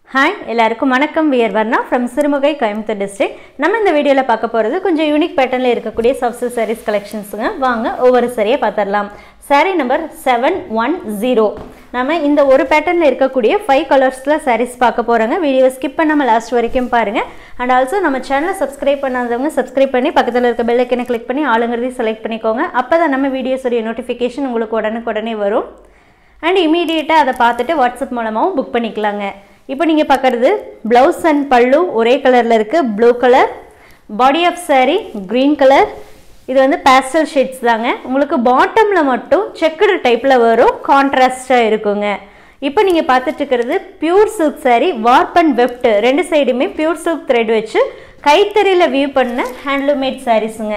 hi எல்லாருக்கும் வணக்கம் we're Varna from Sirumugai Coimbatore district நம்ம இந்த வீடியோவில் பார்க்க போகிறது கொஞ்சம் யூனிக் பேட்டர்னில் இருக்கக்கூடிய சாஃப்ட் சாரீஸ் கலெக்ஷன்ஸுங்க வாங்க ஒவ்வொரு சரியை பார்த்துடலாம் saree number seven one zero நம்ம இந்த ஒரு பேட்டர்னில் இருக்கக்கூடிய ஃபைவ் கலர்ஸில் sarees பார்க்க போகிறோங்க வீடியோ ஸ்கிப் பண்ணாமல் லாஸ்ட் வரைக்கும் பாருங்கள் அண்ட் ஆல்சோ நம்ம சேனலை சப்ஸ்கிரைப் பண்ணாதவங்க சப்ஸ்கிரைப் பண்ணி பக்கத்தில் இருக்க பெல் ஐக்கனை கிளிக் பண்ணி ஆளுங்கிறதையும் செலக்ட் பண்ணிக்கோங்க அப்போ தான் நம்ம வீடியோஸுடைய நோட்டிஃபிகேஷன் உங்களுக்கு உடனுக்குடனே வரும் அண்ட் இமீடியட்டாக அதை பார்த்துட்டு வாட்ஸ்அப் மூலமாகவும் புக் பண்ணிக்கலாங்க இப்போ நீங்கள் பார்க்குறது ப்ளவுஸ் அண்ட் பல்லு ஒரே கலரில் இருக்குது blue colour body of saree green colour இது வந்து பேஸ்டல் ஷேட்ஸ் தாங்க உங்களுக்கு பாட்டமில் மட்டும் செக்குடு டைப்பில் வரும் கான்ட்ராஸ்டாக இருக்குங்க இப்போ நீங்கள் பார்த்துட்டு இருக்கிறது pure silk saree warp and weft ரெண்டு சைடுமே பியூர் சில்க் த்ரெட் வச்சு கைத்தறியில் வியூ பண்ண ஹேண்ட்லூமேட் சாரீஸுங்க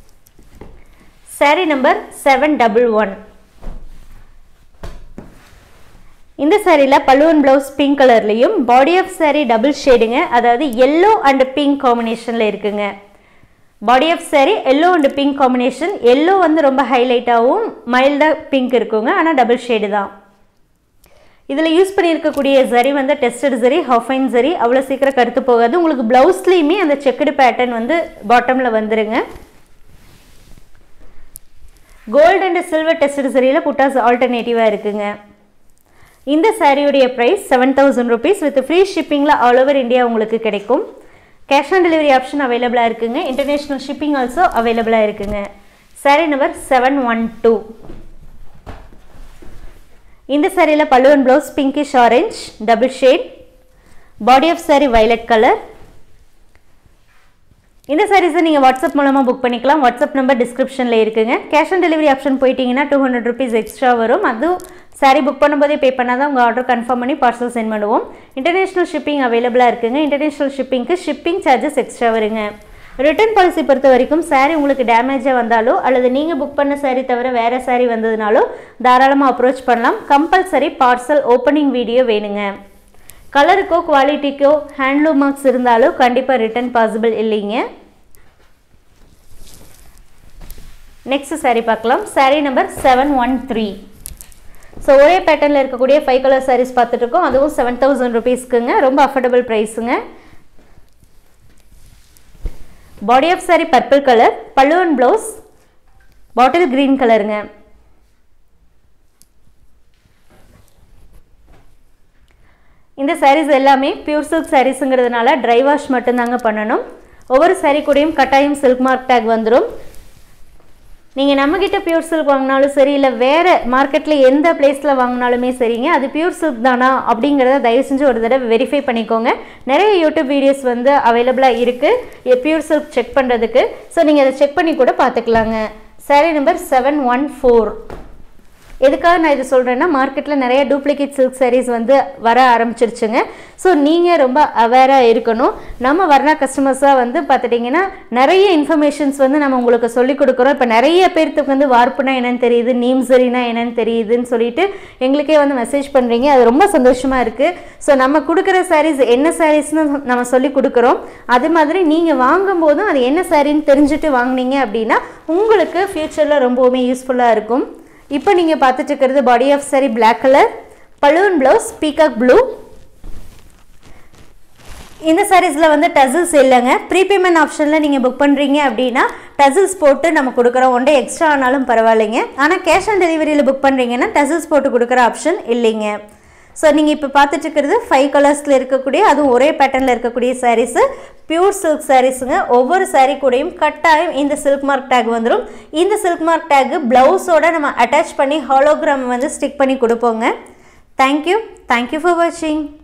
saree number seven double one இந்த சாரியில் பல்லுவன் ப்ளவுஸ் பிங்க் கலர்லேயும் பாடி ஆஃப் saree டபுள் ஷேடுங்க அதாவது எல்லோ அண்ட் பிங்க் காம்பினேஷனில் இருக்குங்க body of saree yellow and pink combination yellow வந்து ரொம்ப ஹைலைட்டாகவும் மைல்டாக பிங்க் இருக்குங்க ஆனால் டபுள் ஷேடு தான் இதில் யூஸ் பண்ணியிருக்கக்கூடிய சரி வந்து டெஸ்டட் சரி ஹஃபைன் சரி அவ்வளோ சீக்கிரம் கருத்து போகாது உங்களுக்கு ப்ளவுஸ்லேயுமே அந்த செக்குடு பேட்டர்ன் வந்து பாட்டமில் வந்துருங்க கோல்டு அண்ட் சில்வர் டெஸ்டட் சரியில் புட்டாஸ் ஆல்டர்னேட்டிவாக இருக்குங்க இந்த சாரியுடைய price seven thousand rupees with free ஷிப்பிங்கில் ஆல் ஓவர் இந்தியா உங்களுக்கு கிடைக்கும் கேஷ் ஆன் டெலிவரி ஆப்ஷன் அவைலபிளாக இருக்குங்க இன்டர்நேஷ்னல் ஷிப்பிங் ஆல்சோ அவைலபிளாக இருக்குங்க saree number seven one two இந்த சாரியில் பல்லுவன் blouse pinkish orange double shade body of saree violet colour இந்த சாரீஸை நீங்கள் வாட்ஸ்அப் மூலமாக புக் பண்ணிக்கலாம் வாட்ஸ்அப் நம்பர் டிஸ்கிரிப்ஷனில் இருக்குங்க கேஷ் ஆன் டெலிவரி ஆப்ஷன் போயிட்டீங்கன்னா டூ ஹண்ட்ரட் ருபீஸ் எக்ஸ்ட்ரா வரும் அதுவும் சாரீ புக் பண்ணும்போதே பே பண்ணால் தான் உங்கள் ஆர்டர் கன்ஃபார்ம் பண்ணி பார்சல் சென்ட் பண்ணுவோம் இன்டர்நேஷ்னல் ஷிப்பிங் அவைலபிளாக இருக்குங்க இன்டர்நேஷ்னல் ஷிப்பிங்க்கு ஷிப்பிங் சார்ஜஸ் எக்ஸ்ட்ரா வருங்க ரிட்டர்ன் பாலிசி பொறுத்த வரைக்கும் சாரீ உங்களுக்கு டேமேஜாக வந்தாலோ அல்லது நீங்கள் புக் பண்ண சாரீ தவிர வேறு சாரீ வந்ததுனாலோ தாராளமாக அப்ரோச் பண்ணலாம் கம்பல்சரி பார்சல் ஓப்பனிங் வீடியோ வேணுங்க கலருக்கோ குவாலிட்டிக்கோ ஹேண்ட்லூம் மார்க்ஸ் இருந்தாலோ கண்டிப்பாக ரிட்டர்ன் பாசிபிள் இல்லைங்க நெக்ஸ்ட் saree பார்க்கலாம் saree number seven one three so ஒரே பேட்டர்னில் இருக்கக்கூடிய ஃபைவ் கலர் sarees பார்த்துட்டு இருக்கோம் அதுவும் செவன் தௌசண்ட் ருபீஸ்க்குங்க ரொம்ப அஃபோர்டபுள் ப்ரைஸுங்க body of saree purple colour பல்லுவன் ப்ளவுஸ் பாட்டில் க்ரீன் கலருங்க இந்த sarees எல்லாமே பியூர் சில்க் சாரீஸுங்கிறதுனால ட்ரை வாஷ் மட்டும்தாங்க பண்ணணும் ஒவ்வொரு saree கூடயும் கட்டாயம் சில்க் மார்க் டேக் வந்துடும் நீங்கள் நம்மக்கிட்ட பியூர் சில்க் வாங்கினாலும் சரி இல்லை வேறு மார்க்கெட்டில் எந்த பிளேஸில் வாங்கினாலுமே சரிங்க அது பியூர் சில்க் தானா அப்படிங்கிறத தயவு செஞ்சு ஒரு தடவை வெரிஃபை பண்ணிக்கோங்க நிறைய யூடியூப் வீடியோஸ் வந்து அவைலபிளாக இருக்குது பியூர் சில்க் செக் பண்ணுறதுக்கு ஸோ நீங்கள் அதை செக் பண்ணி கூட பார்த்துக்கலாங்க saree number seven one four எதுக்காக நான் இது சொல்கிறேன்னா மார்க்கெட்டில் நிறைய டூப்ளிகேட் சில்க் sarees வந்து வர ஆரம்பிச்சிருச்சுங்க ஸோ நீங்கள் ரொம்ப அவேராக இருக்கணும் நம்ம வர்ணா கஸ்டமர்ஸாக வந்து பார்த்துட்டிங்கன்னா நிறைய இன்ஃபர்மேஷன்ஸ் வந்து நம்ம உங்களுக்கு சொல்லிக் கொடுக்குறோம் இப்போ நிறைய பேர்த்துக்கு வந்து வார்ப்புனா என்னன்னு தெரியுது நீம் சரினா என்னன்னு தெரியுதுன்னு சொல்லிட்டு எங்களுக்கே வந்து மெசேஜ் பண்ணுறீங்க அது ரொம்ப சந்தோஷமாக இருக்குது ஸோ நம்ம கொடுக்குற sarees என்ன சாரீஸ்னு நம்ம சொல்லி கொடுக்குறோம் அது மாதிரி நீங்கள் வாங்கும்போதும் அது என்ன சாரின்னு தெரிஞ்சுட்டு வாங்குனீங்க அப்படின்னா உங்களுக்கு ஃப்யூச்சரில் ரொம்பவுமே யூஸ்ஃபுல்லாக இருக்கும் இப்போ நீங்கள் பார்த்துட்டு இருக்கிறது body of saree black colour balloon blouse peacock blue இந்த சாரீஸில் வந்து டசில்ஸ் இல்லைங்க ப்ரீபேமெண்ட் ஆப்ஷனில் நீங்கள் புக் பண்ணுறீங்க அப்படின்னா டசில்ஸ் போட்டு நம்ம கொடுக்குறோம் ஒன்றே எக்ஸ்ட்ரா ஆனாலும் பரவாயில்லைங்க ஆனால் கேஷ் ஆன் டெலிவரியில் புக் பண்ணுறீங்கன்னா டசில்ஸ் போட்டு கொடுக்குற ஆப்ஷன் இல்லைங்க ஸோ நீங்கள் இப்போ பார்த்துட்டு இருக்கிறது ஃபைவ் கலர்ஸில் இருக்கக்கூடிய அதுவும் ஒரே பேட்டர்னில் இருக்கக்கூடிய சாரீஸு பியூர் சில்க் சாரீஸுங்க ஒவ்வொரு சாரீ கூடயும் கட்டாயம் இந்த சில்க் மார்க் டேக் வந்துடும் இந்த சில்க் மார்க் டேக்கு ப்ளவுஸோட நம்ம அட்டாச் பண்ணி ஹாலோகிராம் வந்து ஸ்டிக் பண்ணி கொடுப்போங்க தேங்க்யூ தேங்க்யூ ஃபார் வாட்சிங்